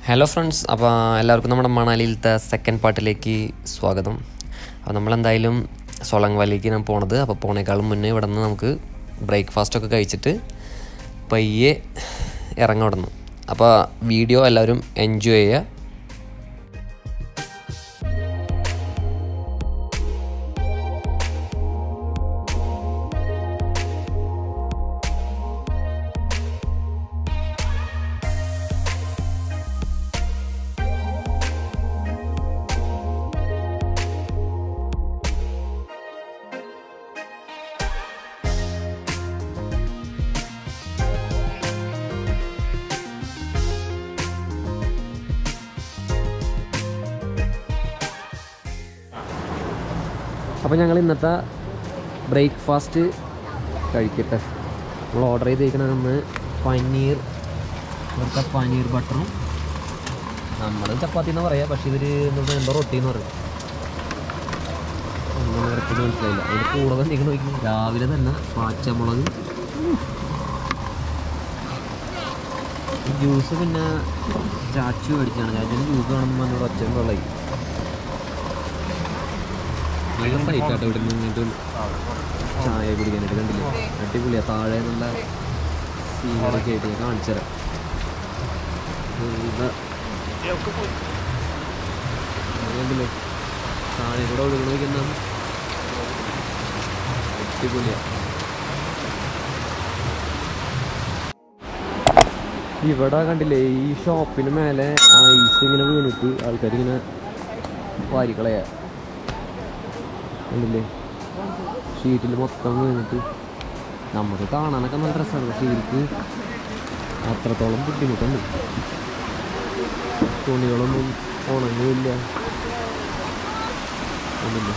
Hello friends അപ്പോൾ എല്ലാവർക്കും നമ്മുടെ മണാലിയിലത്തെ സെക്കൻഡ് പാർട്ടിലേക്ക് സ്വാഗതം അപ്പോൾ നമ്മളെന്തായാലും സോളങ് വാലിലേക്കാണ് പോണത് അപ്പോൾ പോണേക്കാളും മുന്നേ ഇവിടെ നിന്ന് നമുക്ക് ബ്രേക്ക്ഫാസ്റ്റ് ഒക്കെ കഴിച്ചിട്ട് പയ്യെ ഇറങ്ങാം ഇവിടെ നിന്ന് അപ്പോൾ വീഡിയോ എല്ലാവരും എൻജോയ് ചെയ്യുക അപ്പോൾ ഞങ്ങൾ ഇന്നത്തെ ബ്രേക്ക്ഫാസ്റ്റ് കഴിക്കട്ടെ നമ്മൾ ഓർഡർ ചെയ്തേക്കണമെന്ന് പനീർ ഇവിടുത്തെ പനീർ ബട്ടറും നമ്മൾ ചപ്പാത്തി എന്ന് പറയാം പക്ഷേ ഇവർ എന്താ എന്തോ റൊട്ടി എന്ന് പറയും ഒന്നും കറക്റ്റ് മനസ്സിലായില്ല അതിൻ്റെ കൂടെ എന്തെങ്കിലും നോക്കി രാവിലെ തന്നെ പാച്ചമുളക് ജ്യൂസ് പിന്നെ ചാച്ചു മേടിച്ചാണ് ചാച്ചുവിന് ജ്യൂസ് വേണമെന്ന് പറഞ്ഞോട് ഒച്ച വെള്ളമായി നല്ല ഫ്ലൈറ്റ് ആട്ടോ ഇവിടെ നിന്നിട്ട് ചായ കുടിക്കാനായിട്ട് കണ്ടില്ലേ അടിപൊളിയാ താഴെ നല്ല സീനറൊക്കെ ആയിട്ട് ഞാൻ കാണിച്ചു തരാം ഇത് കണ്ടില്ലേ താഴെ കൂടെ ഒഴുകണ വയ്ക്കുന്ന അടിപൊളിയാ ഇവിടെ കണ്ടില്ലേ ഈ ഷോപ്പിന് മേലെ ഐസ് ഇങ്ങനെ വീണിട്ട് ആൾക്കാർ ഇങ്ങനെ വാരിക്കളയാ കണ്ടില്ലേ ഷീറ്റിൽ മൊത്തം വീണിട്ട് നമുക്ക് കാണാനൊക്കെ നല്ല രസമാണ് പക്ഷെ ഇവർക്ക് അത്രത്തോളം ബുദ്ധിമുട്ടുണ്ട് തുണികളൊന്നും ഉണങ്ങില്ല കണ്ടില്ലേ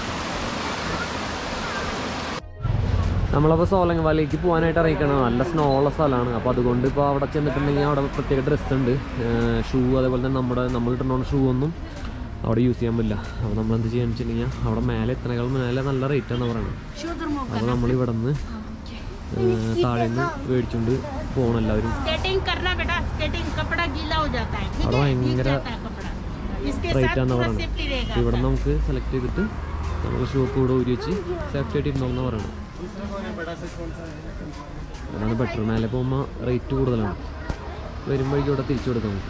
നമ്മളപ്പോൾ സോലങ് വാലിലേക്ക് പോകാനായിട്ട് അറിയിക്കണം നല്ല സ്നോ ഉള്ള സ്ഥലമാണ് അപ്പോൾ അതുകൊണ്ട് ഇപ്പോൾ അവിടെ ചെന്നിട്ടുണ്ടെങ്കിൽ അവിടെ പ്രത്യേക ഡ്രസ്സ് ഉണ്ട് ഷൂ അതേപോലെ തന്നെ നമ്മുടെ നമ്മൾ ഇട്ടുള്ള ഷൂ ഒന്നും അവിടെ യൂസ് ചെയ്യാൻ പറ്റില്ല അപ്പോൾ നമ്മൾ എന്ത് ചെയ്യാന്ന് വെച്ചിട്ടുണ്ടെങ്കിൽ അവിടെ മേലെ എത്രനേക്കാൾ മേലെ നല്ല റേറ്റാണ് പറയുന്നത് അപ്പോൾ നമ്മൾ ഇവിടെ നിന്ന് താഴെ നിന്ന് മേടിച്ചുകൊണ്ട് പോകണം എല്ലാവരും स्केटिंग करना बेटा स्केटिंग कपड़ा गीला हो जाता है ठीक और है वहीं भीग मेरा जाता है कपड़ा इसके റേറ്റ് साथ ആണെന്ന് पूरा പറയുന്നത് सेफ्टी रहेगा അപ്പോൾ ഇവിടെ നമുക്ക് സെലക്ട് ചെയ്തിട്ട് നമ്മൾ ഷൂ ഒക്കെ ഇവിടെ ഊരി വെച്ച് സേഫ്റ്റി ആയിട്ട് ഇരുന്നോളെന്ന് പറയുന്നത് അതാണ് ബെറ്റർ മേലെ പോകുമ്പോൾ റേറ്റ് കൂടുതലാണ് വരുമ്പോഴേക്കും ഇവിടെ തിരിച്ചു കൊടുക്കാം നമുക്ക്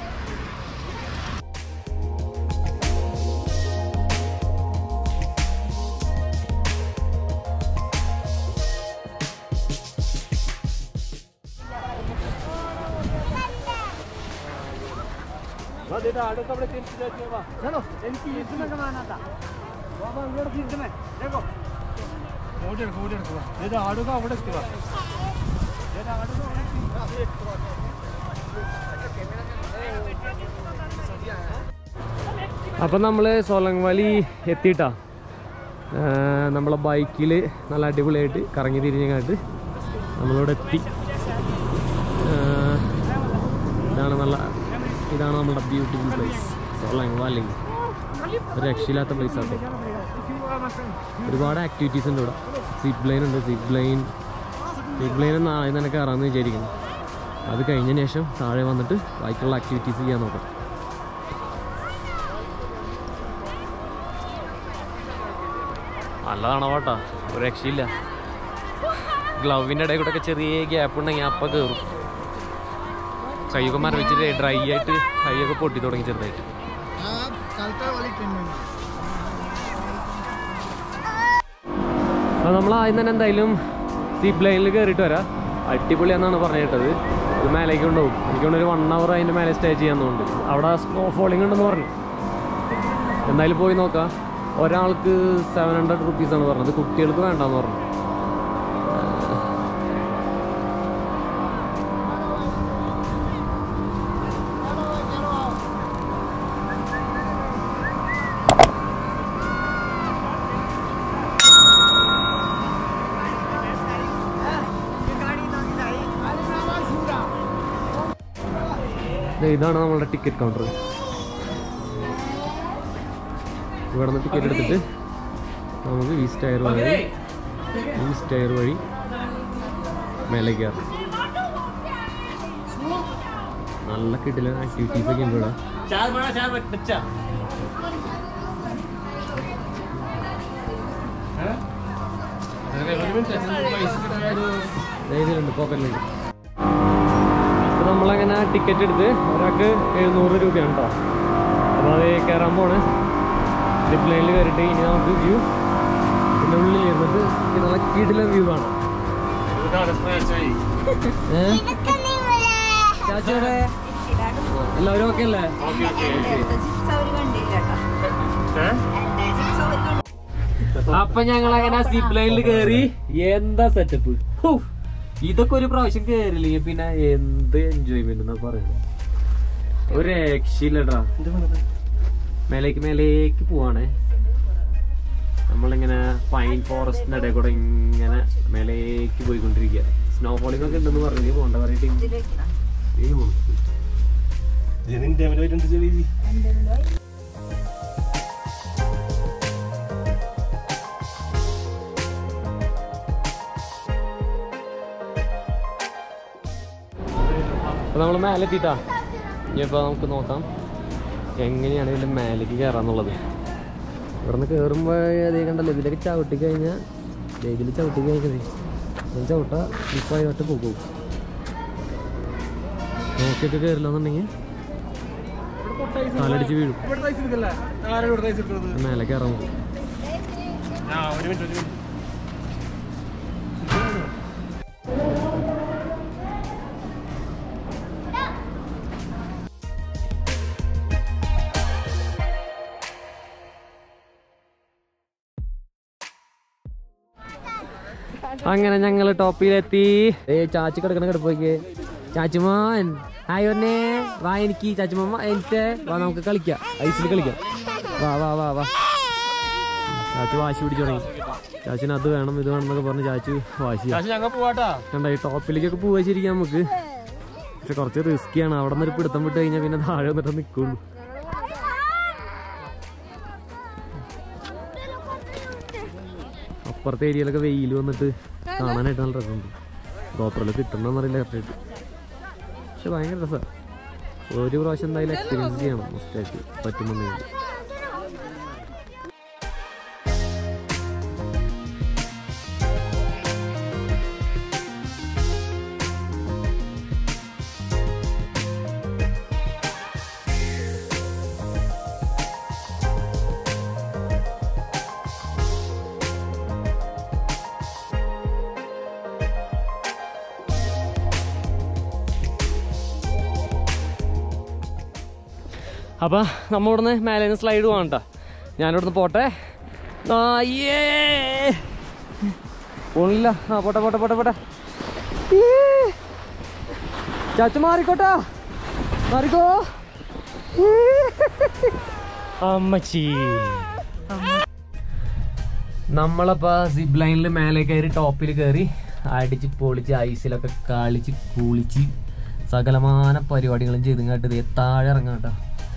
അപ്പം നമ്മൾ സോലങ് വാലി എത്തിയിട്ടാ നമ്മളെ ബൈക്കിൽ നല്ല അടിപൊളിയായിട്ട് കറങ്ങി തിരിഞ്ഞങ്ങാട്ട് നമ്മളിവിടെ എത്തി ആ, ഇതാണ് നല്ല ഇതാണ് നമ്മുടെ ബ്യൂട്ടിഫുൾ പ്ലേസ് സോലങ് വാലി ഒരു രക്ഷയില്ലാത്ത പ്ലേസ് ആണ് ഒരുപാട് ആക്ടിവിറ്റീസ് ഉണ്ട് ഇവിടെ സിപ്പ് ലൈൻ ഉണ്ട് സിപ്പ് ലൈൻ സിപ്പ് ലൈൻ നാളെ തന്നെ കയറാമെന്ന് വിചാരിക്കുന്നു അത് കഴിഞ്ഞതിന് ശേഷം താഴെ വന്നിട്ട് ബാക്കിയുള്ള ആക്ടിവിറ്റീസ് ചെയ്യാൻ നോക്കാം നല്ലതാണ് കേട്ടോ ഒരു രക്ഷയില്ല ഗ്ലൗവിൻ്റെ ഇടയിൽ കൂടെ ഒക്കെ ചെറിയ ഗ്യാപ്പ് ഉണ്ടെങ്കിൽ അപ്പം കയറും കൈയൊക്കെ മരവിച്ചിട്ട് ഡ്രൈ ആയിട്ട് കൈയൊക്കെ പൊട്ടി തുടങ്ങി ചെറുതായിട്ട് അപ്പോൾ നമ്മൾ ആദ്യം തന്നെ എന്തായാലും സീപ്പ് ലൈനിൽ കയറിയിട്ട് വരാം അടിപൊളിയാന്നാണ് പറഞ്ഞു കേട്ടത് ഇത് മേലേക്ക് കൊണ്ടുപോകും എനിക്ക് തോന്നുന്നു ഒരു വൺ അവർ അതിൻ്റെ മേലെ സ്റ്റേ ചെയ്യാന്നുണ്ട് അവിടെ സ്നോ ഫോളിംഗ് ഉണ്ടെന്ന് പറഞ്ഞു എന്തായാലും പോയി നോക്കാം ഒരാൾക്ക് സെവൻ ഹൺഡ്രഡ് റുപ്പീസാണ് പറഞ്ഞത് കുട്ടികൾക്ക് വേണ്ടാന്ന് പറഞ്ഞു ദേ ഇതാണ് നമ്മളുടെ ടിക്കറ്റ് കൗണ്ടർ ഇവിടെ നിന്ന് ടിക്കറ്റ് എടുത്തിട്ട് നമുക്ക് ഈ സ്റ്റയർ വഴി ഈ സ്റ്റയർ വഴി മേലെ കയറാം നല്ല കിട്ടില്ല ആക്ടിവിറ്റീസ് ഒക്കെ ഉണ്ട് ഇവിടെ चार बड़ा चार बच्चा ഇതിലുണ്ട് പോക്കറ്റിലുണ്ട് അപ്പോൾ നമ്മളങ്ങനെ ടിക്കറ്റ് എടുത്ത് ഒരാൾക്ക് എഴുന്നൂറ് രൂപയാണ് കേട്ടോ അപ്പോൾ അത് കയറാൻ പോണേ സിപ്പ് ലൈനിൽ കയറിയിട്ട് ഇനി നമുക്ക് വ്യൂ പിന്നെ ഉള്ളിൽ ഇരുന്നിട്ട് ഈ നല്ല കിടിലൻ വ്യൂ കാണാം ഏ? ചാച്ചിയുടെ എല്ലാവരും ഓക്കെ അല്ലേ അപ്പൊ ഞങ്ങൾ അങ്ങനെ സിപ്പ് ലൈനിൽ കയറി എന്താ സെറ്റപ്പ് ഇതൊക്കെ ഒരു പ്രാവശ്യം കേറില്ലെങ്കിൽ പിന്നെ എന്ത് എൻജോയ്മെന്റ് എന്നാ പറയുന്നത് ഒരു രക്ഷയില്ലടാ മേലേക്ക് മേലേക്ക് പോവാണേ നമ്മളിങ്ങനെ പൈൻ ഫോറസ്റ്റിന്റെ ഇടയിൽ കൂടെ ഇങ്ങനെ മേലേക്ക് പോയിക്കൊണ്ടിരിക്കുക സ്നോ ഫോളിംഗ് ഒക്കെ ഉണ്ടെന്ന് പറഞ്ഞു പോണ്ട പറയിട്ട് അപ്പൊ നമ്മള് മേലെ എത്തിട്ടാ ഇനിയിപ്പോ നമുക്ക് നോക്കാം എങ്ങനെയാണ് ഇതിന്റെ മേലേക്ക് കയറാന്നുള്ളത് ഇവിടുന്ന് കയറുമ്പോ അതേ കണ്ടല്ലോ ഇതിലേക്ക് ചവിട്ടി കഴിഞ്ഞാൽ ഇതിൽ ചവിട്ടി കഴിഞ്ഞത് ഞാൻ ചവിട്ട സ്ലിപ്പായിട്ട് പോകും നോക്കിയൊക്കെ കയറില്ലെന്നുണ്ടെങ്കിൽ കാലടിച്ച് വീഴും മേലെ കയറാൻ പോകും അങ്ങനെ ഞങ്ങൾ ടോപ്പിലെത്തി ഏ ചാച്ചി കിടക്കണ കിടപ്പോക്ക് ചാച്ചുമാൻ ഹായ് ഒന്നേ വാ എനിക്ക് ചാച്ചുമാമ എനിക്ക് വാ നമുക്ക് കളിക്കാം ഐസിൽ കളിക്കാം വാ വാ വാ വാ ചാച്ചു വാശി പിടിച്ചു തുടങ്ങി ചാച്ചിന് അത് വേണം ഇത് വേണം എന്നൊക്കെ പറഞ്ഞ് ചാച്ചു വാശി ഞങ്ങൾ പോവാട്ടാ കണ്ട ഈ ടോപ്പിലേക്കൊക്കെ പോവാ ശരിക്കും നമുക്ക് പക്ഷെ കുറച്ച് റിസ്ക്കിയാണ് അവിടെ നിന്ന് ഒരു പിടുത്തം വിട്ട് കഴിഞ്ഞാൽ പിന്നെ താഴെ വന്നിട്ട് നിൽക്കുള്ളൂ അപ്പുറത്തെ ഏരിയയിലൊക്കെ വെയിൽ വന്നിട്ട് കാണാനായിട്ട് നല്ല രസമുണ്ട് പ്രോപ്പറിൽ കിട്ടണമെന്നറിയില്ല കറക്റ്റായിട്ട് പക്ഷെ ഭയങ്കര രസമാണ് ഒരു പ്രാവശ്യം എന്തായാലും എക്സ്പീരിയൻസ് ചെയ്യണം മസ്റ്റായിട്ട് പറ്റുമെന്നുണ്ടെങ്കിൽ അപ്പം നമ്മ ഇവിടുന്ന് മേലെ നിന്ന് സ്ലൈഡ് പോകാം കേട്ടോ ഞാനിവിടുന്ന് പോട്ടെ അയ്യേ പോണില്ല ആ പോട്ടെ പോട്ടെ പോട്ടെ പോട്ടെ ഈ. ചാച്ചു മാറിക്കോട്ടാ മാറിക്കോ ഈ. അമ്മച്ചി നമ്മളപ്പോ സിബ് ലൈനിൽ മേലെ കയറി ടോപ്പിൽ കയറി അടിച്ച് പൊളിച്ച് ഐസിലൊക്കെ കളിച്ച് കുളിച്ച് സകലമാന പരിപാടികളും ചെയ്ത് കേട്ട് ദേ താഴെ ഇറങ്ങാം കേട്ടോ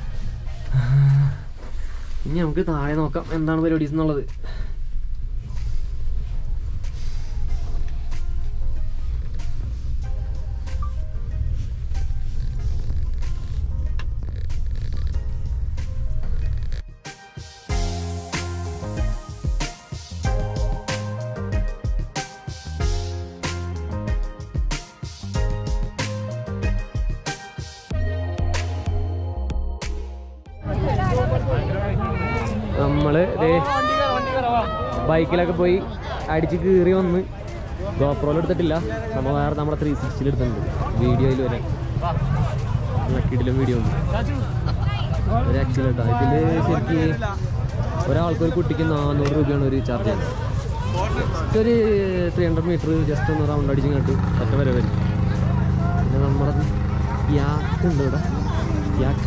ഇനി നമുക്ക് താഴെ നോക്കാം എന്താണ് പരിപാടീസ് എന്നുള്ളത് നമ്മള് ദേ ബൈക്കിലൊക്കെ പോയി അടിച്ച് കീറി വന്ന് ഗോപ്രോയിൽ എടുത്തിട്ടില്ല നമ്മൾ വേറെ നമ്മുടെ ത്രീ സിക്സ്റ്റിയിൽ എടുത്തിട്ടുണ്ട് വീഡിയോയിൽ വരെ നല്ല കിടിലും വീഡിയോ ഉണ്ട് ഒരു ആക്ച്വലി കേട്ടോ ഇതിൽ ശരിക്ക് ഒരാൾക്ക് ഒരു കുട്ടിക്ക് നാനൂറ് രൂപയാണ് ഒരു ചാർജ് ജസ്റ്റ് ഒരു ത്രീ ഹൺഡ്രഡ് മീറ്റർ ജസ്റ്റ് ഒന്ന് റൗണ്ട് അടിച്ച് കണ്ടു ഒറ്റ വരെ വരും പിന്നെ നമ്മുടെ യാക്ക് ഉണ്ട് ഇവിടെ യാക്ക്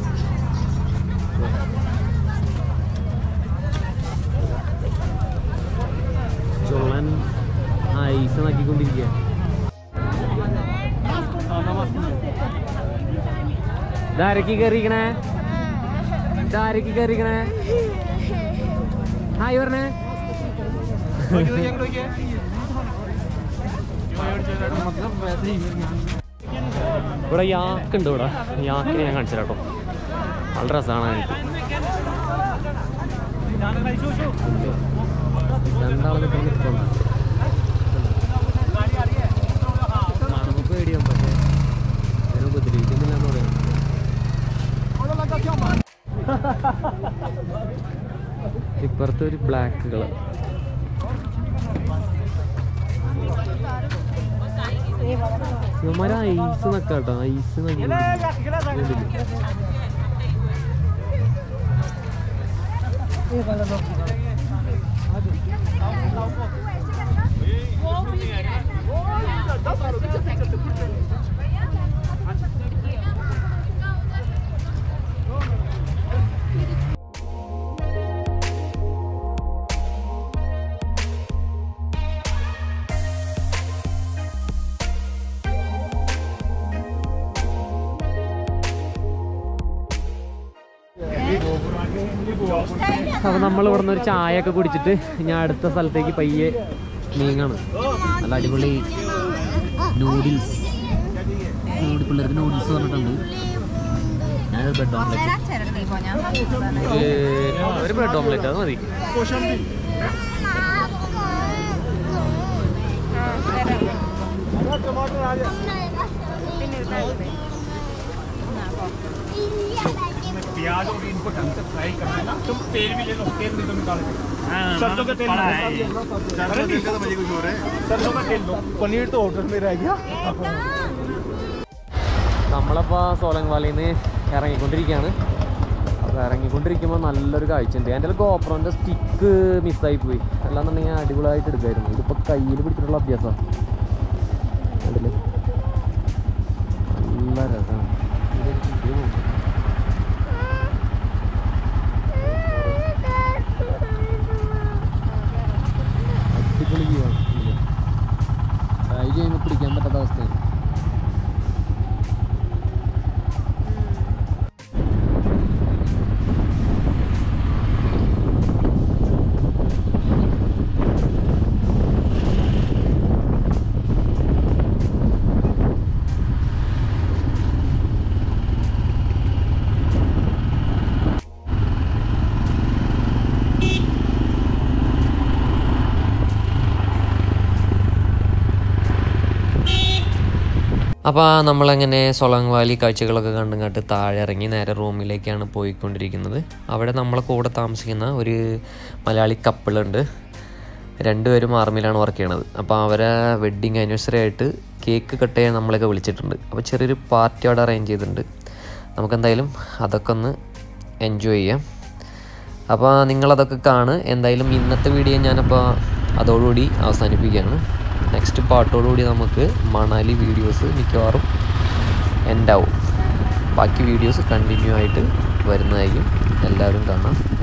ചുള്ളൻ ഐസ് നാക്കിക്കൊണ്ടിരിക്കുക ഇതാരക്കി കയറിക്കണേ ഇതാരക്കി കയറിക്കണേ ഹായ് പറഞ്ഞേ ഇവിടെ യാക്കുണ്ട് ഇവിടെ യാക്കിനെ ഞാൻ കാണിച്ചു കേട്ടോ നല്ല രസമാണ് രണ്ടാളെ നിൽക്കുന്നുണ്ട് നമുക്ക് പേടിയാവും പക്ഷേ അതിനെ ഉപദ്രവിക്കുന്നില്ല എന്ന് പറയാം ഇപ്പുറത്തെ ഒരു ബ്ലാക്ക് കളർ ഇവന്മാര് ഐസ് നക്കാട്ടോ ഐസ് നക്കി അപ്പൊ നമ്മൾ ഇവിടുന്ന് ഒരു ചായ ഒക്കെ കുടിച്ചിട്ട് ഞാൻ അടുത്ത സ്ഥലത്തേക്ക് പയ്യെ നീങ്ങാണ് നല്ല അടിപൊളി നൂഡിൽസ് പിള്ളേർക്ക് നൂഡിൽസ് പറഞ്ഞിട്ടുണ്ട് ഞാനൊരു ബ്രെഡ് ഓംലെറ്റ് ഒരു ബ്രെഡ് ഓംലെറ്റ് അത് മതി प्याज और इनको ढंग से फ्राई कर देना तुम तेल भी ले लो तेल भी तो निकाल सरसों का तेल सरसों का तेल लो पनीर तो होटल में रह गया നമ്മളപ്പോൾ സോലങ് വാലിയിൽ നിന്ന് ഇറങ്ങിക്കൊണ്ടിരിക്കുകയാണ് അപ്പോൾ ഇറങ്ങിക്കൊണ്ടിരിക്കുമ്പോൾ നല്ലൊരു കാഴ്ചയുണ്ട് എൻ്റെ ഗോപ്രോൻ്റെ സ്റ്റിക്ക് മിസ്സായി പോയി അല്ലാന്നുണ്ടെങ്കിൽ അടിപൊളിയായിട്ട് എടുക്കായിരുന്നു ഇതിപ്പോൾ കയ്യിൽ പിടിച്ചിട്ടുള്ള അഭ്യാസമാണ് കണ്ടില്ലേ നല്ല രസമാണ് അടിപൊളി വ്യൂ ആണ് ട്രൈ ചെയ്യുമ്പോൾ പിടിക്കാൻ പറ്റാത്ത അവസ്ഥയാണ് അപ്പോൾ നമ്മളങ്ങനെ സൊളങ് വാലി കാഴ്ചകളൊക്കെ കണ്ടും കണ്ട് താഴെ ഇറങ്ങി നേരെ റൂമിലേക്കാണ് പോയിക്കൊണ്ടിരിക്കുന്നത് അവിടെ നമ്മളെ കൂടെ താമസിക്കുന്ന ഒരു മലയാളി കപ്പിളുണ്ട് രണ്ടുപേരും ആർമിയിലാണ് വർക്ക് ചെയ്യണത് അപ്പോൾ അവരെ വെഡ്ഡിങ് ആനിവേഴ്സറി ആയിട്ട് കേക്ക് കട്ട് ചെയ്യാൻ നമ്മളൊക്കെ വിളിച്ചിട്ടുണ്ട് അപ്പോൾ ചെറിയൊരു പാർട്ടി അവിടെ അറേഞ്ച് ചെയ്തിട്ടുണ്ട് നമുക്കെന്തായാലും അതൊക്കെ ഒന്ന് എൻജോയ് ചെയ്യാം അപ്പോൾ നിങ്ങളതൊക്കെ കാണ് എന്തായാലും ഇന്നത്തെ വീഡിയോ ഞാനപ്പോൾ അതോടുകൂടി അവസാനിപ്പിക്കുകയാണ് നെക്സ്റ്റ് പാർട്ടോടുകൂടി നമുക്ക് മണാലി വീഡിയോസ് മിക്കവാറും എൻഡാവും ബാക്കി വീഡിയോസ് കണ്ടിന്യൂ ആയിട്ട് വരുന്നതായിരിക്കും എല്ലാവരും കാണാം